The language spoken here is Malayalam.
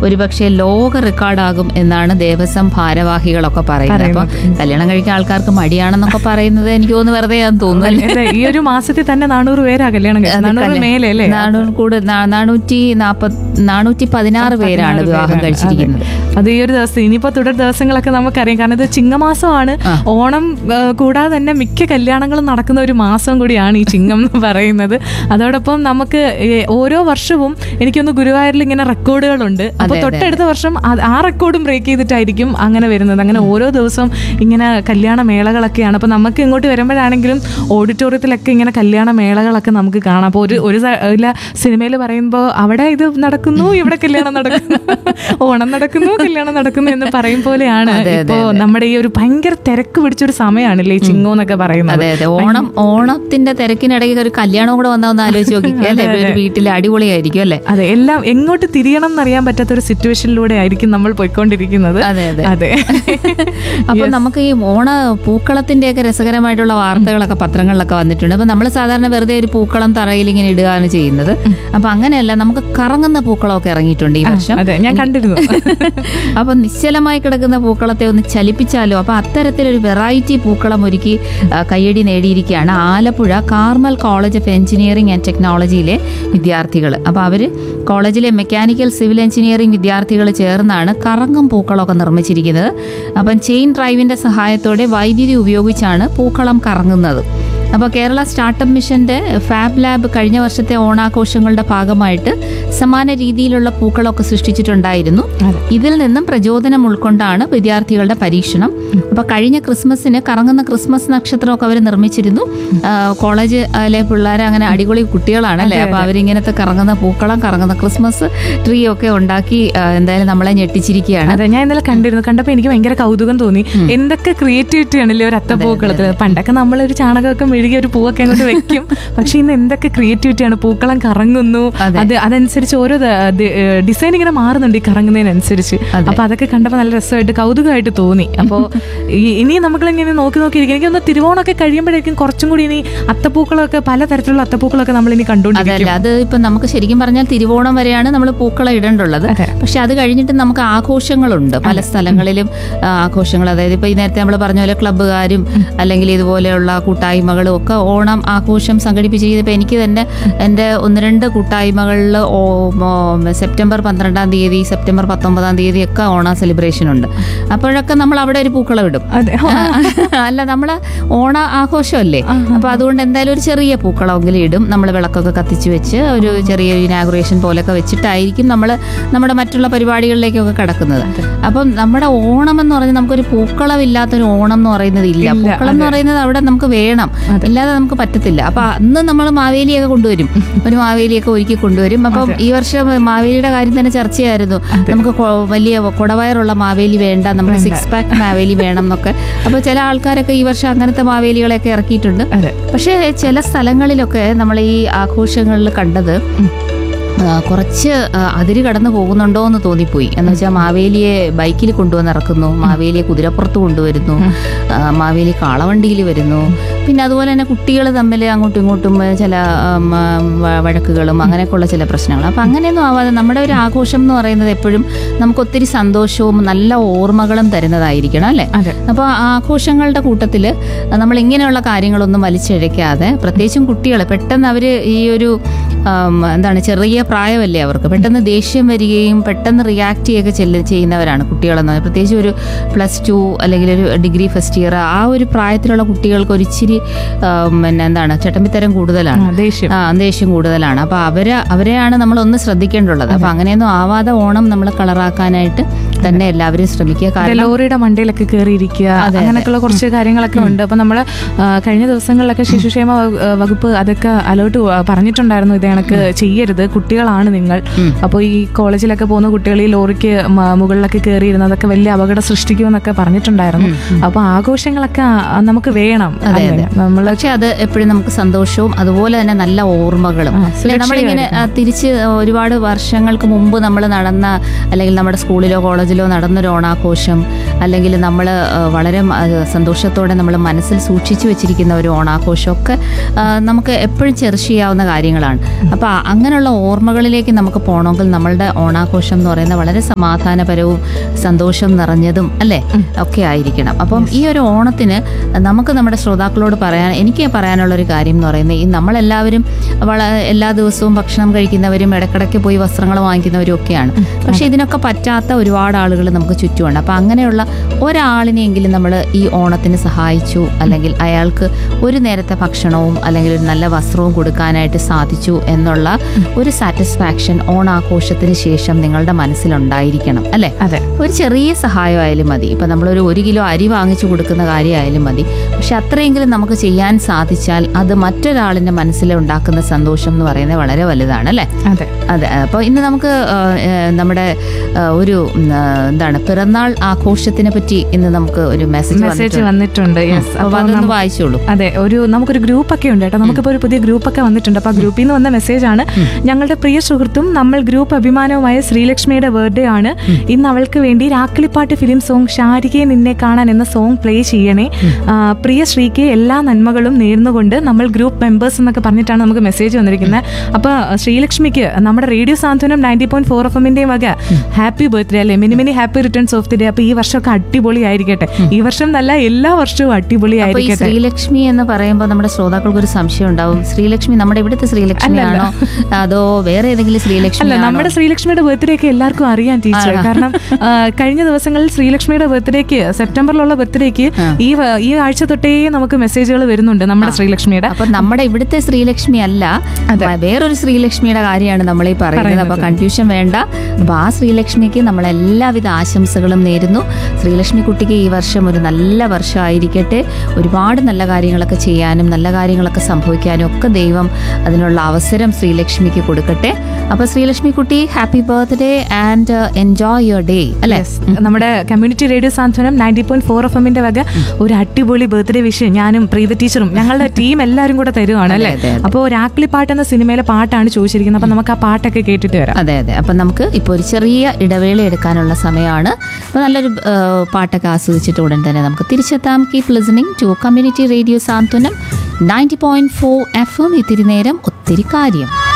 ഒരുപക്ഷെ ലോക റെക്കോർഡാകും എന്നാണ് ദേവസ്വം ഭാരവാഹികളൊക്കെ പറയുന്നത് അപ്പൊ കല്യാണം കഴിക്കാൻ ആൾക്കാർക്ക് മടിയാണെന്നൊക്കെ പറയുന്നത് എനിക്ക് തോന്നുന്നു വെറുതെ ആണെന്ന് തോന്നുന്നു അതെ, ഈ ഒരു മാസത്തിൽ തന്നെ നാനൂറ് പേരാ കല്യാണം കഴിച്ചത് നാനൂറ് മേലെ അല്ലേ നാനൂറ് കൂടെ നാ- നാനൂറ്റി നാപ്പത് നാനൂറ്റി പതിനാറ് പേരാണ് വിവാഹം കഴിച്ചിരിക്കുന്നത് അത് ഈ ഒരു ദിവസം ഇനിയിപ്പോ തുടർ ദിവസങ്ങളൊക്കെ നമുക്കറിയാം കാരണം ഇത് ചിങ്ങമാസമാണ് ഓണം ആ, കൂടാതെ തന്നെ മിക്ക കല്യാണങ്ങളും നടക്കുന്ന ഒരു മാസം കൂടിയാണ് ഈ ചിങ്ങം എന്ന് പറയുന്നത് അതോടൊപ്പം നമുക്ക് ഈ ഓരോ വർഷവും എനിക്കൊന്ന് ഗുരുവായൂരിൽ ഇങ്ങനെ റെക്കോർഡുകളുണ്ട് അപ്പൊ തൊട്ടടുത്ത വർഷം അത് ആ റെക്കോർഡും ബ്രേക്ക് ചെയ്തിട്ടായിരിക്കും അങ്ങനെ വരുന്നത് അങ്ങനെ ഓരോ ദിവസവും ഇങ്ങനെ കല്യാണ മേളകളൊക്കെയാണ് അപ്പൊ നമുക്ക് ഇങ്ങോട്ട് വരുമ്പോഴാണെങ്കിലും ഓഡിറ്റോറിയത്തിലൊക്കെ ഇങ്ങനെ കല്യാണ മേളകളൊക്കെ നമുക്ക് കാണാം അപ്പോൾ ഒരു ഒരു സിനിമയിൽ പറയുമ്പോൾ അവിടെ ഇത് നടക്കുന്നു ഇവിടെ കല്യാണം നടക്കുന്നു ഓണം നടക്കുന്നു കല്യാണം നടക്കുന്നു എന്ന് പറയും പോലെയാണ് ഇപ്പോ നമ്മുടെ ഈ ഒരു ഭയങ്കര തിരക്ക് പിടിച്ചൊരു സമയമാണല്ലേ ഈ ചിങ്ങോ എന്നൊക്കെ പറയുന്നത് അതെ അതെ ഓണം ഓണത്തിന്റെ തിരക്കിനിടയിൽ ഒരു കല്യാണം കൂടെ വന്നാ ഒന്ന് ആലോചിച്ച് നോക്കിക്കേ അല്ലേ ഒരു വീട്ടിൽ അടിപൊളിയായിരിക്കും അല്ലേ അതെ എല്ലാം എങ്ങോട്ട് തിരിയണം എന്നറിയാൻ പറ്റാത്ത ഒരു സിറ്റുവേഷനിലൂടെ ആയിരിക്കും നമ്മൾ പോയിക്കൊണ്ടിരിക്കുന്നത് അതെ അതെ അതെ അപ്പൊ നമുക്ക് ഈ ഓണ പൂക്കളത്തിന്റെ ഒക്കെ രസകരമായിട്ടുള്ള വാർത്തകളൊക്കെ പത്രങ്ങളിലൊക്കെ വന്നിട്ടുണ്ട് അപ്പൊ നമ്മൾ സാധാരണ വെറുതെ ഒരു പൂക്കളം തറയിൽ ഇങ്ങനെ ഇടുകയാണ് ചെയ്യുന്നത് അപ്പൊ അങ്ങനെയല്ല നമുക്ക് കറങ്ങുന്ന പൂക്കളമൊക്കെ ഇറങ്ങിയിട്ടുണ്ട് ഈ വർഷം അതെ ഞാൻ കണ്ടിരുന്നു അപ്പൊ നിശ്ചലമായി കിടക്കുന്ന പൂക്കളത്തെ ഒന്ന് ചലിപ്പിച്ചാലോ അപ്പൊ അത്തരത്തിലൊരു വെറൈറ്റി പൂക്കളം ഒരുക്കി ആ, കയ്യടി നേടിയിരിക്കുകയാണ് Alappuzha Carmel college of engineering and ടെക്നോളജിയിലെ വിദ്യാർത്ഥികൾ അപ്പൊ അവര് കോളേജിലെ മെക്കാനിക്കൽ സിവിൽ എഞ്ചിനീയറിംഗ് വിദ്യാർത്ഥികൾ ചേർന്നാണ് കറങ്ങും പൂക്കളമൊക്കെ നിർമ്മിച്ചിരിക്കുന്നത് അപ്പം ചെയിൻ ഡ്രൈവിന്റെ സഹായത്തോടെ വൈദ്യുതി ഉപയോഗിച്ചാണ് പൂക്കളം കറങ്ങുന്നത് അപ്പോൾ കേരള സ്റ്റാർട്ടപ്പ് മിഷന്റെ ഫാബ് ലാബ് കഴിഞ്ഞ വർഷത്തെ ഓണാഘോഷങ്ങളുടെ ഭാഗമായിട്ട് സമാന രീതിയിലുള്ള പൂക്കളമൊക്കെ സൃഷ്ടിച്ചിട്ടുണ്ടായിരുന്നു ഇതിൽ നിന്നും പ്രചോദനം ഉൾക്കൊണ്ടാണ് വിദ്യാർത്ഥികളുടെ പരീക്ഷണം അപ്പോൾ കഴിഞ്ഞ ക്രിസ്മസിന് കറങ്ങുന്ന ക്രിസ്മസ് നക്ഷത്രമൊക്കെ അവർ നിർമ്മിച്ചിരുന്നു ആ, കോളേജിലെ പിള്ളേർ അങ്ങനെ അടിപൊളി കുട്ടികളാണ് അല്ലേ അപ്പോൾ അവരിങ്ങനത്തെ കറങ്ങുന്ന പൂക്കളം കറങ്ങുന്ന ക്രിസ്മസ് ട്രീ ഒക്കെ ഉണ്ടാക്കി ആ, എന്തായാലും നമ്മളെ ഞെട്ടിച്ചിരിക്കുകയാണ് അതെ ഞാൻ ഇന്നലെ കണ്ടിരുന്നു കണ്ടപ്പോ എനിക്ക് ഭയങ്കര കൗതുകം തോന്നി എന്തൊക്കെ ക്രിയേറ്റിവിറ്റി ആണല്ലേ ഒരു അത്തപ്പൂക്കളത്തിൽ പണ്ടൊക്കെ നമ്മളൊരു ചാണകമൊക്കെ മെഴുകിയ ഒരു പൂവൊക്കെ അങ്ങോട്ട് വെക്കും പക്ഷെ ഇന്ന് എന്തൊക്കെ ക്രിയേറ്റിവിറ്റി ആണ് പൂക്കളം കറങ്ങുന്നു അത് അതനുസരിച്ച് ഓരോ ഡിസൈൻ ഇങ്ങനെ മാറുന്നുണ്ട് ഈ കറങ്ങുന്നതിനനുസരിച്ച് അപ്പൊ അതൊക്കെ കണ്ടപ്പോ നല്ല രസമായിട്ട് കൗതുകമായിട്ട് തോന്നി അപ്പോ ഈ- ഇനി നമ്മളിങ്ങനെ നോക്കി നോക്കി ഇരിക്കും എനിക്കൊന്ന് തിരുവോണമൊക്കെ കഴിയുമ്പോഴേക്കും കുറച്ചും കൂടി ഇനി അത്തപ്പൂക്കളൊക്കെ പലതരത്തിലുള്ള അത്തപ്പൂക്കളൊക്കെ നമ്മൾ ഇനി കണ്ടുകൊണ്ടിരിക്കും അതല്ല അത് ഇപ്പം നമുക്ക് ശരിക്കും പറഞ്ഞാൽ തിരുവോണം വരെയാണ് നമ്മൾ പൂക്കളം ഇടേണ്ടുള്ളത് അതെ. പക്ഷെ അത് കഴിഞ്ഞിട്ട് നമുക്ക് ആഘോഷങ്ങളുണ്ട് പല സ്ഥലങ്ങളിലും ആ, ആഘോഷങ്ങൾ അതായത് ഇപ്പൊ ഈ നേരത്തെ നമ്മൾ പറഞ്ഞ പോലെ ക്ലബ്ബുകാരും അല്ലെങ്കിൽ ഇതുപോലെയുള്ള കൂട്ടായ്മകളും ഒക്കെ ഓണം ആഘോഷം സംഘടിപ്പിച്ചിരിക്കുന്നത് ഇപ്പൊ എനിക്ക് തന്നെ എൻ്റെ ഒന്ന് രണ്ട് കൂട്ടായ്മകളിൽ സെപ്റ്റംബർ പന്ത്രണ്ടാം തീയതി സെപ്റ്റംബർ പത്തൊമ്പതാം തീയതി ഒക്കെ ഓണ സെലിബ്രേഷൻ ഉണ്ട് അപ്പോഴൊക്കെ നമ്മൾ അവിടെ ഒരു പൂക്കളം ഇടും അതെ അല്ല നമ്മള് ഓണ ആഘോഷമല്ലേ അപ്പൊ അതുകൊണ്ട് എന്തായാലും ഒരു ചെറിയ പൂക്കളമെങ്കിലും ഇടും നമ്മൾ വിളക്കൊക്കെ കത്തിച്ച് വെച്ച് ഒരു ചെറിയ ഇനാഗുറേഷൻ പോലൊക്കെ വെച്ചിട്ടായിരിക്കും നമ്മൾ നമ്മുടെ മറ്റുള്ള പരിപാടികളിലേക്കൊക്കെ കിടക്കുന്നത് അപ്പം നമ്മുടെ ഓണം എന്ന് പറഞ്ഞാൽ നമുക്കൊരു പൂക്കളമില്ലാത്തൊരു ഓണം എന്ന് പറയുന്നത് ഇല്ല പൂക്കളം എന്ന് പറയുന്നത് അവിടെ നമുക്ക് വേണം ഇല്ലാതെ നമുക്ക് പറ്റത്തില്ല അപ്പൊ അന്ന് നമ്മൾ മാവേലിയൊക്കെ കൊണ്ടുവരും ഒരു മാവേലിയൊക്കെ ഒരുക്കി കൊണ്ടുവരും അപ്പം ഈ വർഷം മാവേലിയുടെ കാര്യം തന്നെ ചർച്ചയായിരുന്നു നമുക്ക് കൊ- വലിയ കുടവയറുള്ള മാവേലി വേണ്ട നമുക്ക് സിക്സ് പാക്ക് മാവേലി വേണം എന്നൊക്കെ അപ്പോൾ ചില ആൾക്കാരൊക്കെ ഈ വർഷം അങ്ങനത്തെ മാവേലികളെയൊക്കെ ഇറക്കിയിട്ടുണ്ട് അതെ പക്ഷേ ചില സ്ഥലങ്ങളിലൊക്കെ നമ്മൾ ഈ ആഘോഷങ്ങളിൽ കണ്ടത് ആ, കുറച്ച് ആ, അതിര് കടന്നു പോകുന്നുണ്ടോ എന്ന് തോന്നിപ്പോയി എന്ന് വെച്ചാൽ മാവേലിയെ ബൈക്കിൽ കൊണ്ടുവന്ന് ഇറക്കുന്നു മാവേലിയെ കുതിരപ്പുറത്ത് കൊണ്ടുവരുന്നു ആ, മാവേലി കാളവണ്ടിയിൽ വരുന്നു പിന്നെ അതുപോലെ തന്നെ കുട്ടികൾ തമ്മിൽ അങ്ങോട്ടും ഇങ്ങോട്ടും ചില ആം, ആ, വ- വഴക്കുകളും അങ്ങനെയൊക്കെയുള്ള ചില പ്രശ്നങ്ങൾ അപ്പം അങ്ങനെയൊന്നും ആവാതെ നമ്മുടെ ഒരു ആഘോഷം എന്ന് പറയുന്നത് എപ്പോഴും നമുക്ക് ഒത്തിരി സന്തോഷവും നല്ല ഓർമ്മകളും തരുന്നതായിരിക്കണം അല്ലേ അതെ അപ്പോൾ ആഘോഷങ്ങളുടെ കൂട്ടത്തിൽ നമ്മൾ ഇങ്ങനെയുള്ള കാര്യങ്ങളൊന്നും വലിച്ചിഴയ്ക്കാതെ പ്രത്യേകിച്ചും കുട്ടികൾ പെട്ടെന്ന് അവർ ഈ ഒരു ആം, എന്താണ് ചെറിയ പ്രായമല്ലേ അവർക്ക് പെട്ടെന്ന് ദേഷ്യം വരികയും പെട്ടെന്ന് റിയാക്ട് ചെയ്യുകയൊക്കെ ചെല്ല ചെയ്യുന്നവരാണ് കുട്ടികളെന്ന് പറഞ്ഞാൽ പ്രത്യേകിച്ച് ഒരു പ്ലസ് ടു അല്ലെങ്കിൽ ഒരു ഡിഗ്രി ഫസ്റ്റ് ഇയർ ആ ഒരു പ്രായത്തിലുള്ള കുട്ടികൾക്ക് ഒരു ഇച്ചിരി ആം, പിന്നെ എന്താണ് ചട്ടമ്പിത്തരം കൂടുതലാണ് ആ, ദേഷ്യം ആ ദേഷ്യം കൂടുതലാണ് അപ്പൊ അവരെ അവരെയാണ് നമ്മൾ ഒന്ന് ശ്രദ്ധിക്കേണ്ടുള്ളത് അപ്പൊ അങ്ങനെയൊന്നും ആവാതെ ഓണം നമ്മൾ കളറാക്കാനായിട്ട് തന്നെ എല്ലാവരും ശ്രമിക്കുക അതെ, കാരണം ലോറിയുടെ മണ്ടയിലൊക്കെ കയറിയിരിക്കുക അങ്ങനെയൊക്കെയുള്ള കുറച്ച് കാര്യങ്ങളൊക്കെ ഉണ്ട് അപ്പൊ നമ്മള് ആ, കഴിഞ്ഞ ദിവസങ്ങളിലൊക്കെ ശിശുക്ഷേമ വ- ആ, വകുപ്പ് അതൊക്കെ അലേർട്ട് പറഞ്ഞിട്ടുണ്ടായിരുന്നു ഇത് കണക്ക് ചെയ്യരുത് കുട്ടികളാണ് നിങ്ങൾ അപ്പോൾ ഈ കോളേജിലൊക്കെ പോകുന്ന കുട്ടികൾ ഈ ലോറിക്ക് മ- മുകളിലൊക്കെ കയറിയിരുന്നതൊക്കെ വലിയ അപകടം സൃഷ്ടിക്കുമെന്നൊക്കെ പറഞ്ഞിട്ടുണ്ടായിരുന്നു അപ്പൊ ആഘോഷങ്ങളൊക്കെ ആ, നമുക്ക് വേണം അല്ലേ? നമ്മള് പക്ഷെ അത് എപ്പോഴും നമുക്ക് സന്തോഷവും അതുപോലെ തന്നെ നല്ല ഓർമ്മകളും ആ, അല്ലെ, നമ്മളിങ്ങനെ ആ, തിരിച്ച് ഒരുപാട് വർഷങ്ങൾക്ക് മുമ്പ് നമ്മൾ നടന്ന അല്ലെങ്കിൽ നമ്മുടെ സ്കൂളിലോ കോളേജിലോ കോളേജിലോ നടന്നൊരു ഓണാഘോഷം അല്ലെങ്കിൽ നമ്മൾ വളരെ മ- ആ, സന്തോഷത്തോടെ നമ്മൾ മനസ്സിൽ സൂക്ഷിച്ചു വെച്ചിരിക്കുന്ന ഒരു ഓണാഘോഷമൊക്കെ ആ, നമുക്ക് എപ്പോഴും ചെറിഷ് ചെയ്യാവുന്ന കാര്യങ്ങളാണ് അപ്പോൾ അങ്ങനെയുള്ള ഓർമ്മകളിലേക്ക് നമുക്ക് പോകണമെങ്കിൽ നമ്മളുടെ ഓണാഘോഷം എന്ന് പറയുന്നത് വളരെ സമാധാനപരവും സന്തോഷം നിറഞ്ഞതും അല്ലേ ഒക്കെ ആയിരിക്കണം അപ്പം ഈ ഒരു ഓണത്തിന് നമുക്ക് നമ്മുടെ ശ്രോതാക്കളോട് പറയാൻ എനിക്ക് പറയാനുള്ള ഒരു കാര്യം എന്ന് പറയുന്നത് ഈ നമ്മളെല്ലാവരും വള എല്ലാ ദിവസവും ഭക്ഷണം കഴിക്കുന്നവരും ഇടയ്ക്കിടയ്ക്ക് പോയി വസ്ത്രങ്ങൾ വാങ്ങിക്കുന്നവരും ഒക്കെയാണ് പക്ഷെ ഇതിനൊക്കെ പറ്റാത്ത ഒരുപാട് ആളുകൾ നമുക്ക് ചുറ്റുമുണ്ട് അപ്പം അങ്ങനെയുള്ള ഒരാളിനെയെങ്കിലും നമ്മൾ ഈ ഓണത്തിന് സഹായിച്ചു അല്ലെങ്കിൽ അയാൾക്ക് ഒരു നേരത്തെ ഭക്ഷണവും അല്ലെങ്കിൽ ഒരു നല്ല വസ്ത്രവും കൊടുക്കാനായിട്ട് സാധിച്ചു എന്നുള്ള ഒരു സാറ്റിസ്ഫാക്ഷൻ ഓണാഘോഷത്തിന് ശേഷം നിങ്ങളുടെ മനസ്സിലുണ്ടായിരിക്കണം അല്ലേ അതെ ഒരു ചെറിയ സഹായമായാലും മതി ഇപ്പം നമ്മളൊരു ഒരു കിലോ അരി വാങ്ങിച്ചു കൊടുക്കുന്ന കാര്യമായാലും മതി പക്ഷെ അത്രയെങ്കിലും നമുക്ക് ചെയ്യാൻ സാധിച്ചാൽ അത് മറ്റൊരാളിൻ്റെ മനസ്സിൽ ഉണ്ടാക്കുന്ന സന്തോഷം എന്ന് പറയുന്നത് വളരെ വലുതാണ് അല്ലേ അതെ അതെ അപ്പോൾ ഇന്ന് നമുക്ക് ആ, ഏ, നമ്മുടെ ആ, ഒരു ഉം, ആ, എന്താണ് പിറന്നാൾ ആഘോഷത്തിനെ പറ്റി ഇന്ന് നമുക്ക് ഒരു മെസ്സേജ് മെസ്സേജ് വന്നിട്ടുണ്ട് യെസ് അപ്പോൾ അതൊന്ന് വായിച്ചോളൂ അതെ ഒരു നമുക്കൊരു ഗ്രൂപ്പ് ഒക്കെ ഉണ്ട് കേട്ടോ നമുക്കിപ്പോൾ ഒരു പുതിയ ഗ്രൂപ്പ് ഒക്കെ വന്നിട്ടുണ്ട് അപ്പോൾ ആ ഗ്രൂപ്പിൽ നിന്ന് വന്ന മെസ്സേജ് ആണ് ഞങ്ങളുടെ പ്രിയ സുഹൃത്തും നമ്മൾ ഗ്രൂപ്പ് അഭിമാനവുമായ ശ്രീലക്ഷ്മിയുടെ ബർത്ത്ഡേ ആണ് ഇന്ന് അവൾക്ക് വേണ്ടി രാക്കിളിപ്പാട്ട് ഫിലിം സോങ് ഷാരികയെ നിന്നെ കാണാൻ എന്ന സോങ് പ്ലേ ചെയ്യണേ ആ, പ്രിയ ശ്രീക്ക് എല്ലാ നന്മകളും നേർന്നുകൊണ്ട് നമ്മൾ ഗ്രൂപ്പ് മെമ്പേഴ്സ് എന്നൊക്കെ പറഞ്ഞിട്ടാണ് നമുക്ക് മെസ്സേജ് വന്നിരിക്കുന്നത് അപ്പോൾ ശ്രീലക്ഷ്മിക്ക് നമ്മുടെ radio Santhwanam ninety point four F എമ്മിന്റെ വക ഹാപ്പി ബർത്ത്ഡേ അല്ലേ many many happy returns of the day അപ്പോൾ ഈ വർഷമൊക്കെ അടിപൊളിയായിരിക്കട്ടെ ഈ വർഷം നല്ല എല്ലാ വർഷവും അപ്പൊ ഈ അടിപൊളിയായിരിക്കട്ടെ ശ്രീലക്ഷ്മി എന്ന് പറയുമ്പോൾ നമ്മുടെ ശ്രോതാക്കൾക്ക് ഒരു സംശയം ഉണ്ടാവും ശ്രീലക്ഷ്മി നമ്മുടെ ഇവിടുത്തെ ശ്രീലക്ഷ്മിയാണോ അതോ വേറെ ഏതെങ്കിലും ശ്രീലക്ഷ്മി അല്ല നമ്മുടെ ശ്രീലക്ഷ്മിയുടെ ബർത്ത്ഡേ ഒക്കെ എല്ലാവർക്കും അറിയാം ടീച്ചർ കാരണം ആ, കഴിഞ്ഞ ദിവസങ്ങളിൽ ശ്രീലക്ഷ്മിയുടെ ബർത്ത്ഡേക്ക് സെപ്റ്റംബറിലുള്ള ബർത്ത്ഡേക്ക് ഈ വ- ഈ ആഴ്ച തൊട്ടേ നമുക്ക് മെസ്സേജുകൾ വരുന്നുണ്ട് നമ്മുടെ ശ്രീലക്ഷ്മിയുടെ അപ്പൊ നമ്മുടെ ഇവിടുത്തെ ശ്രീലക്ഷ്മി അല്ല വേറൊരു ശ്രീലക്ഷ്മിയുടെ കാര്യമാണ് നമ്മൾ ഈ പറയുന്നത് അപ്പൊ കൺഫ്യൂഷൻ വേണ്ട അപ്പൊ ആ ശ്രീലക്ഷ്മിക്ക് നമ്മൾ എല്ലാവിധ ആശംസകളും നേരുന്നു ശ്രീലക്ഷ്മി കുട്ടിക്ക് ഈ വർഷം ഒരു നല്ല വർഷമായിരിക്കട്ടെ ഒരുപാട് നല്ല കാര്യങ്ങളൊക്കെ ചെയ്യാനും നല്ല കാര്യങ്ങളൊക്കെ സംഭവിക്കാനും ഒക്കെ ദൈവം അതിനുള്ള അവസരം ശ്രീലക്ഷ്മിക്ക് കൊടുക്കട്ടെ അപ്പൊ ശ്രീലക്ഷ്മി കുട്ടി happy birthday and enjoy your day അല്ലേ നമ്മുടെ community radio Santhwanam ninety point four F എമ്മിന്റെ വക ഒരു അടിപൊളി ബർത്ത്ഡേ വിഷ് ഞാനും പ്രീത ടീച്ചറും ഞങ്ങളുടെ ടീം എല്ലാവരും കൂടെ തരുവാണ് അല്ലേ അതെ, അതെ. അപ്പോൾ രാക്ലി പാട്ട് എന്ന സിനിമയിലെ പാട്ടാണ് ചോദിച്ചിരിക്കുന്നത് അപ്പൊ നമുക്ക് ആ പാട്ടൊക്കെ കേട്ടിട്ട് വരാം അതെ അതെ അപ്പം നമുക്ക് ഇപ്പോൾ ഒരു ചെറിയ ഇടവേള എടുക്കാനുള്ള സമയമാണ് അപ്പോൾ നല്ലൊരു ആ, പാട്ടൊക്കെ ആസ്വദിച്ചിട്ട് ഉടൻ തന്നെ നമുക്ക് തിരിച്ചെത്താം keep listening to community radio Santhwanam ninety point four F M ഇത്തിരി നേരം ഒത്തിരി കാര്യം